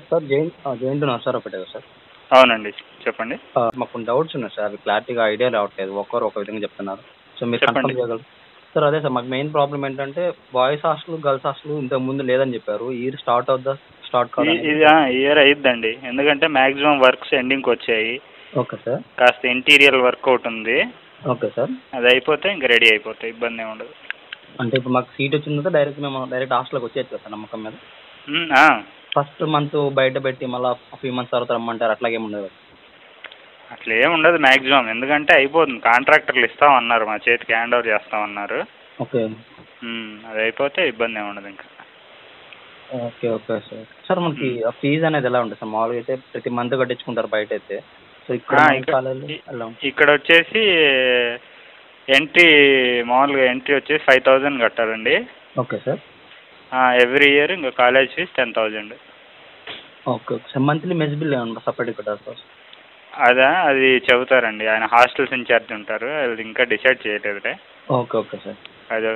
Sir join join to Narasaraopet కదా sir అవునండి చెప్పండి ఆ, మాకు కొన్ని డౌట్స్ ఉన్నాయి సార్ అవి క్లారిటీగా ఐడియా రావట్లేదు ఒక్కరు ఒక విధంగా చెప్తున్నారు సో మీరు చెప్పండి. కన్ఫర్మ్ చేయగలరు సార్ అదే సార్ మాకు మెయిన్ ప్రాబ్లం ఏంటంటే బాయ్స్ హాస్టల్ గర్ల్స్ హాస్టల్ ఇంతకు ముందు లేదని చెప్పారు ఇయర్ స్టార్ట్ అవుద్దా స్టార్ట్ ఈ- కావాలి ఇది ఇయర్ అయిద్దండి ఎందుకంటే మాక్సిమం వర్క్స్ ఎండింగ్కి వచ్చాయి ఓకే సార్ కాస్త ఇంటీరియర్ వర్క్ ఒకటి ఉంది ఓకే సార్ అది అయిపోతే ఇంకా రెడీ అయిపోతాయి ఇబ్బంది ఏమి ఉండదు అంటే ఇప్పుడు మాకు సీట్ వచ్చిన తర్వాత డైరెక్ట్ మేము డైరెక్ట్ హాస్టల్కి వచ్చేది కదా సార్ నమ్మకం మీద ఉమ్, ఆ, ఫస్ట్ మంత్ బయట పెట్టి మళ్ళీ ఫ్యూ మంత్స్ తర్వాత రమ్మంటారు అట్లాగే ఉండదు అట్లా ఏమి ఉండదు మాక్సిమం ఎందుకంటే అయిపోతుంది కాంట్రాక్టర్లు ఇస్తామన్నారు మా చేతికి హ్యాండ్ ఓవర్ చేస్తామన్నారు ఓకే ఉమ్, అది అయిపోతే ఇబ్బంది ఏమి ఉండదు ఇంకా ఓకే ఓకే సార్ సార్ మనకి ఫీజు అనేది ఎలా ఉంటుంది సార్ మామూలుగా అయితే ప్రతి మంత్ కట్టించుకుంటారు బయట అయితే సో ఇక్కడ ఆ, మన ఇక్కడ- కాలేజీలో ఎలా ఉంటుంది ఇక్కడ వచ్చేసి ఎంట్రీ మామూలుగా ఎంట్రీ వచ్చేసి ఫైవ్ థౌజండ్ కట్టాలండి ఓకే సార్ ఎవ్రీ ఇయర్ ఇంకా college fee ten thousand okay okay sir monthly mess bill ఏమన్నా సపరేట్ కట్టాలి సార్ అదా అది చెబుతారండి ఆయన హాస్టల్స్ ఇన్ఛార్జ్ ఉంటారు అది ఇంకా డిసైడ్ చేయలేదులే ఓకే ఓకే సార్ అది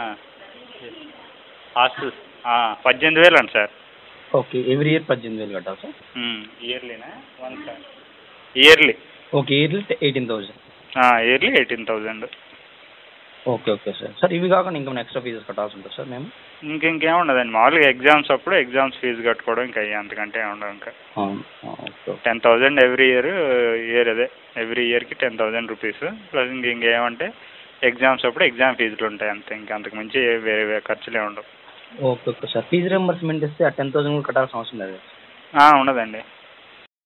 హాస్టల్స్ పద్దెనిమిది వేలు అండి సార్ ఓకే ఎవ్రీ ఇయర్ పద్దెనిమిది వేలు కట్టాలి సార్ ఇయర్లీనా one sir yearly okay yearly eighteen thousand yearly eighteen thousand okay okay sir sir ఇవి కాకుండా ఇంకా ఎక్స్ట్రా ఫీజెస్ కట్టాల్సి ఉంటుంది సార్ మేము ఇంక ఇంకేముండదండి మామూలుగా ఎగ్జామ్స్ అప్పుడు ఎగ్జామ్స్ ఫీజు కట్టుకోవడం ఇంకా అయ్యి అంతకంటే ఏం ఉండదు ఇంకా అవును okay okay ten thousand every year year అదే ఎవ్రీ ఇయర్కి టెన్ థౌజండ్ రూపీస్ ప్లస్ ఇంక ఇంకేమంటే ఎగ్జామ్స్ అప్పుడు ఎగ్జామ్ ఫీజులు ఉంటాయి అంతే ఇంకా అంతకు మించి ఏ- వేరే వేరే ఖర్చులే ఉండవు okay okay sir fee reimbursement ఇస్తే ఆ టెన్ థౌసండ్ కూడా కట్టాల్సిన అవసరం లేదు ఆ, ఉండదండి